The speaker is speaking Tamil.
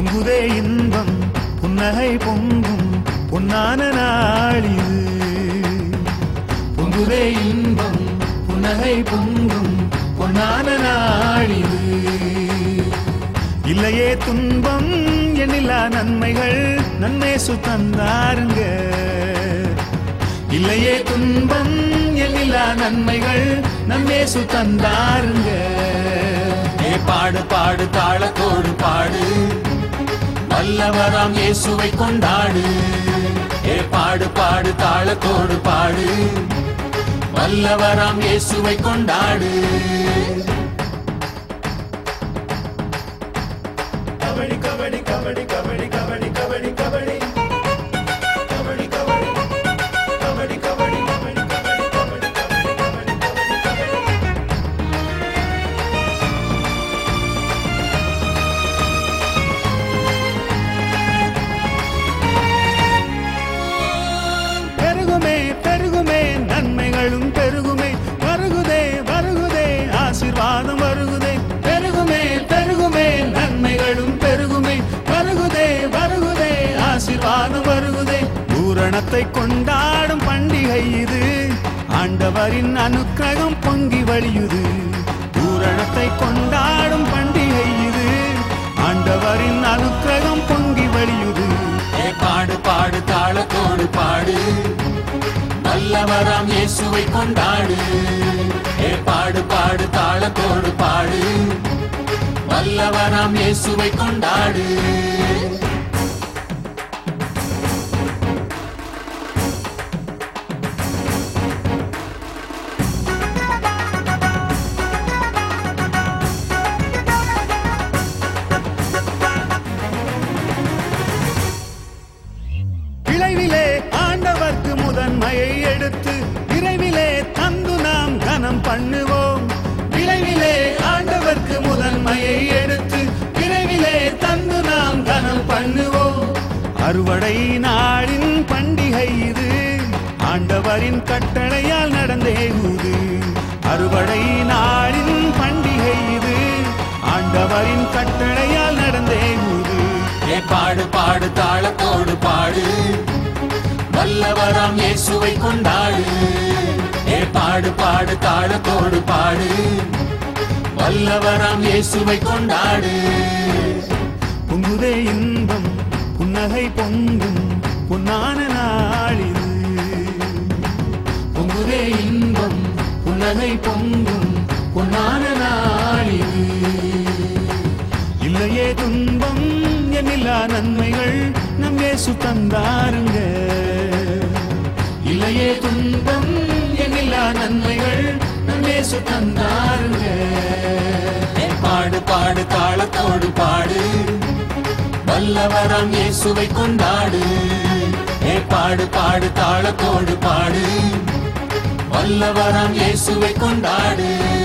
பொங்குதே இன்பம் புன்னகை பொங்கும் பொன்னான நாளிது பொங்குதே இன்பம் புன்னகை பொங்கும் பொன்னான நாளிது இல்லையே துன்பம் எண்ணில்லா நன்மைகள் நன்மேசு தந்தாருங்க இல்லையே துன்பம் எண்ணில்லா நன்மைகள் நன்மேசு தந்தாருங்க ஏ பாடு பாடு தாளத்தோடு பாடு வல்லவராம் இயேசுவை கொண்டாடு ஏ பாடு பாடு தாளத்தோடு பாடு வல்லவராம் இயேசுவை கொண்டாடு கபடி கபடி கபடி கபடி கபடி கபடி கபடி கபடி கபடி கபடி கபடி கபடி கபடி கபடி கபடி கபடி பெருகுமே பெருகுமே நன்மைகளும் பெருகுமே வருகுதே வருகுதே ஆசீர்வாதம் வருகுதே பெருகுமே பெருகுமே நன்மைகளும் பெருகுமே வருகுதே வருகுதே ஆசீர்வாதம் வருகுதே பூரணத்தை கொண்டாடும் பண்டிகை இது ஆண்டவரின் அனுக்கிரகம் பொங்கி வழியுது பூரணத்தை கொண்டாடும் பண்டிகை இது ஆண்டவரின் அனுக்கிரகம் பொங்கி வழியுது ஏ பாடு பாடு தாளத்தோடு பாடு வல்லவராம் இயேசுவை கொண்டாடு ஏ பாடு பாடு தாளத்தோடு பாடு வல்லவராம் இயேசுவை கொண்டாடு விளைவிலே ஆண்டவர்க்கு முதன்மையை எடுத்து விரைவிலே தந்து நாம் கனம் பண்ணுவோம் விளைவிலே ஆண்டவர்க்கு முதன்மையை எடுத்து விரைவிலே தந்து நாம் கனம் பண்ணுவோம் அறுவடை நாளின் பண்டிகை இது ஆண்டவரின் கட்டளையால் நடந்தேகுது அறுவடை நாளின் பண்டிகை இது ஆண்டவரின் கட்டளையால் நடந்தேகுது ஏ பாடு பாடு தாளத்தோடு பாடு வல்லவராம் இயேசுவை கொண்டாடு ஏ பாடு பாடு தாளத்தோடு பாடு வல்லவராம் இயேசுவை கொண்டாடு பொங்குதே இன்பம் புன்னகை பொங்கும் பொன்னான நாளிது பொங்குதே இன்பம் புன்னகை பொங்கும் பொன்னான நாளிது இல்லையே துன்பம் எண்ணில்லா நன்மைகள் நம் இயேசு தந்தாருங்க இல்லையே துன்பம் எண்ணில்லா நன்மைகள் நம் இயேசு தந்தாருங்க ஏ பாடு பாடு தாளத்தோடு பாடு வல்லவராம் இயேசுவை கொண்டாடு ஏ பாடு பாடு தாளத்தோடு பாடு வல்லவராம் இயேசுவை கொண்டாடு